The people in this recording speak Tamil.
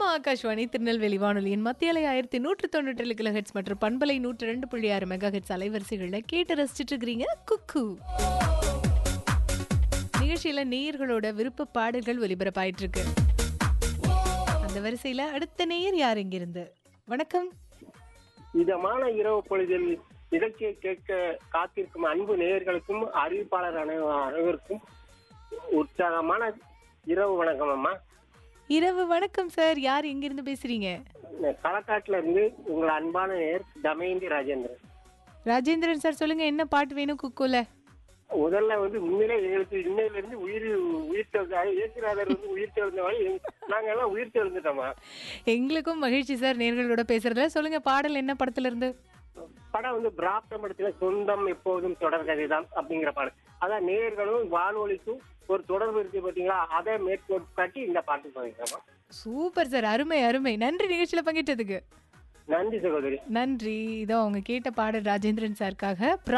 நம்ம ஆகாஷ்வாணி திருநெல்வேலி வானொலியின் மத்திய அலை ஆயிரத்தி நூற்று தொண்ணூற்றி ஏழு கிலோஹெட்ஸ் மற்றும் பண்பலை நூற்று ரெண்டு புள்ளி ஆறு மெகா ஹெட்ஸ் அலைவரிசைகளில் கேட்டு ரசிச்சிட்டு இருக்கிறீங்க குக்கு நிகழ்ச்சியில நேயர்களோட விருப்ப பாடல்கள் ஒலிபரப்பாயிட்டு இருக்கு அந்த வரிசையில அடுத்த நேயர் யார் இங்கிருந்து வணக்கம் இதமான இரவு பொழுதில் நிகழ்ச்சியை கேட்க காத்திருக்கும் அன்பு நேயர்களுக்கும் அறிவிப்பாளர் அனை- அனைவருக்கும் உற்சாகமான இரவு வணக்கம் அம்மா இரவு வணக்கம் சார் யார் இங்கிருந்து பேசுறீங்க நான் களக்காட்டுல இருந்து உங்கள் அன்பான நேயர் தமயந்தி ராஜேந்திரன் ராஜேந்திரன் சார் சொல்லுங்க என்ன பாட்டு வேணும் குக்குல முதல்ல வந்து உண்மையிலே எங்களுக்கு இன்னையில இருந்து உயிர் உயிர் தெழுந்த இயேசுநாதர் வந்து உயிர் தெழுந்தவரை நாங்க எல்லாம் உயிர் தெழுந்துட்டோமா எங்களுக்கும் மகிழ்ச்சி சார் நேர்களோட பேசுறதுல சொல்லுங்க பாடல் என்ன படத்துல இருந்து படம் வந்து பிராப்தம் படத்துல சொந்தம் எப்போதும் தொடர்கதை தான் அப்படிங்கிற படம் அதான் நேயர்களும் வானொலிக்கும் ஒரு தொடர்பு இருக்கு பாத்தீங்களா அதை மேற்கோள் காட்டி இந்த பாட்டு பண்ணிக்கிறோமா சூப்பர் சார் அருமை அருமை நன்றி நிகழ்ச்சியில பங்கிட்டதுக்கு நன்றி சகோதரி நன்றி இதோ அவங்க கேட்ட பாடல் ராஜேந்திரன் சாருக்காக